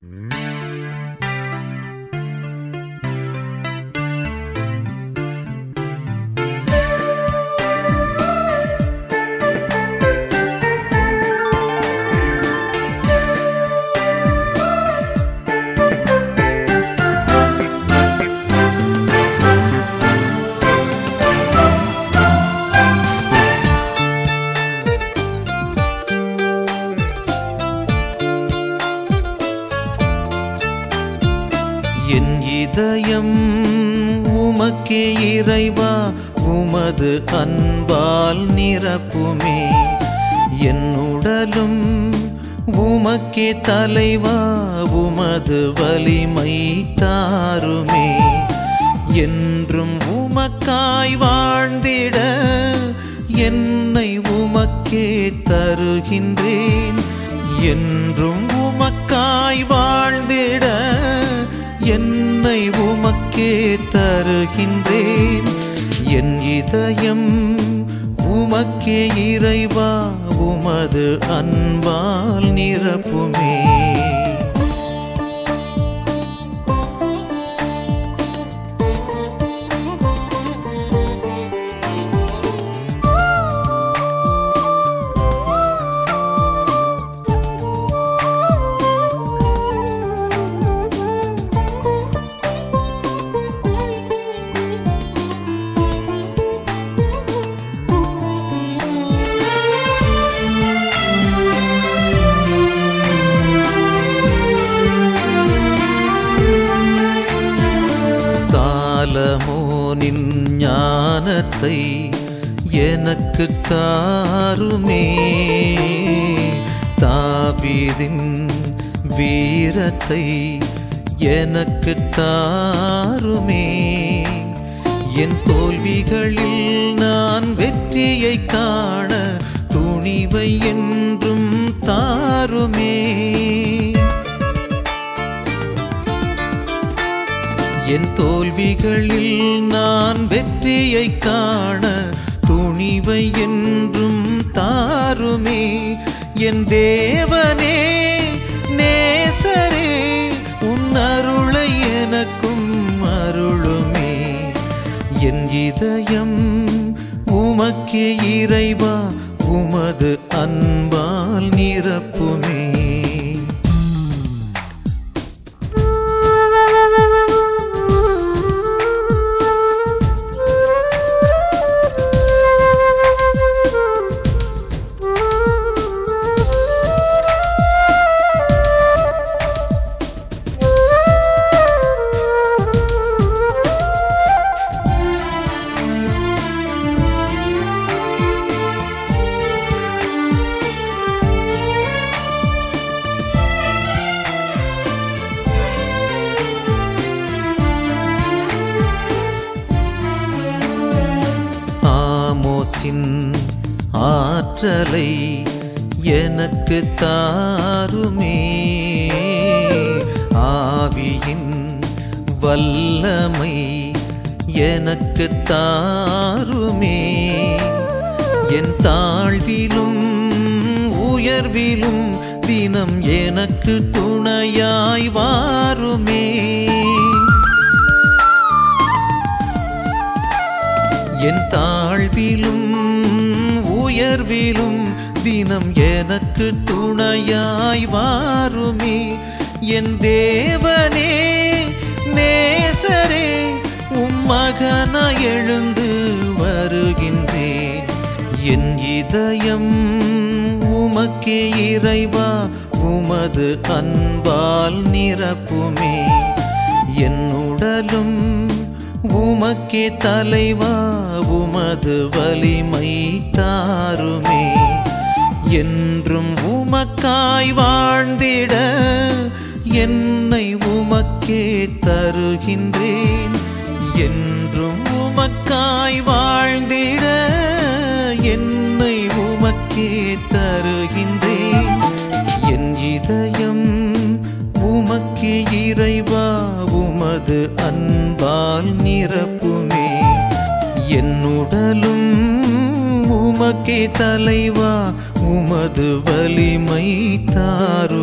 என் இதயம் உமக்கே இறைவா உமது அன்பால் நிரப்புமே என் உடலும் உமக்கே தலைவா உமது வலிமை தாருமே என்றும் உமக்காய் வாழ்ந்திட என்னை உமக்கே தருகின்றேன் என்றும் உமக்காய் வாழ்ந்திட என்னை உமக்கே தருகின்றேன் என் இதயம் உமக்கே இறைவா உமது அன்பால் நிரப்புமே சாலமோனின் ஞானத்தை எனக்கு தாருமே தாபீதின் வீரத்தை எனக்கு தாருமே என் தோல்விகளில் நான் வெற்றியை காண துணிவை என்றும் தாருமே என் தோல்விகளில் நான் வெற்றியை காண துணிவை என்றும் தாருமே என் தேவனே நேசரே உன் அருளை எனக்கும் அருளுமே என் இதயம் உமக்கே இறைவா உமது அன்பால் நிரப்புமே ஆமோசின் ஆற்றலை எனக்கு தாருமே ஆவியின் வல்லமை எனக்கு தாருமே என் தாழ்விலும் உயர்விலும் தினம் எனக்கு துணையாய் வாருமே என் தாழ்விலும் உயர்விலும் தினம் எனக்கு துணையாய் வாருமே என் தேவனே நேசரே உம் மகனா எழுந்து வருகின்றேன் என் இதயம் உமக்கே இறைவா உமது அன்பால் நிரப்புமே என் உடலும் உமக்கே தலைவா உமது வலிமை தாருமே என்றும் உமக்காய் வாழ்ந்திட என்னை உமக்கே தருகின்றேன் என்றும் உமக்காய் வாழ்ந்திட என்னை உமக்கே தருகின்றேன் என் இதயம் உமக்கே இறைவா உமது அன்பால் நிரப்புமே என் உடலும் உமக்கே தலைவா உமது வலிமை தாருமே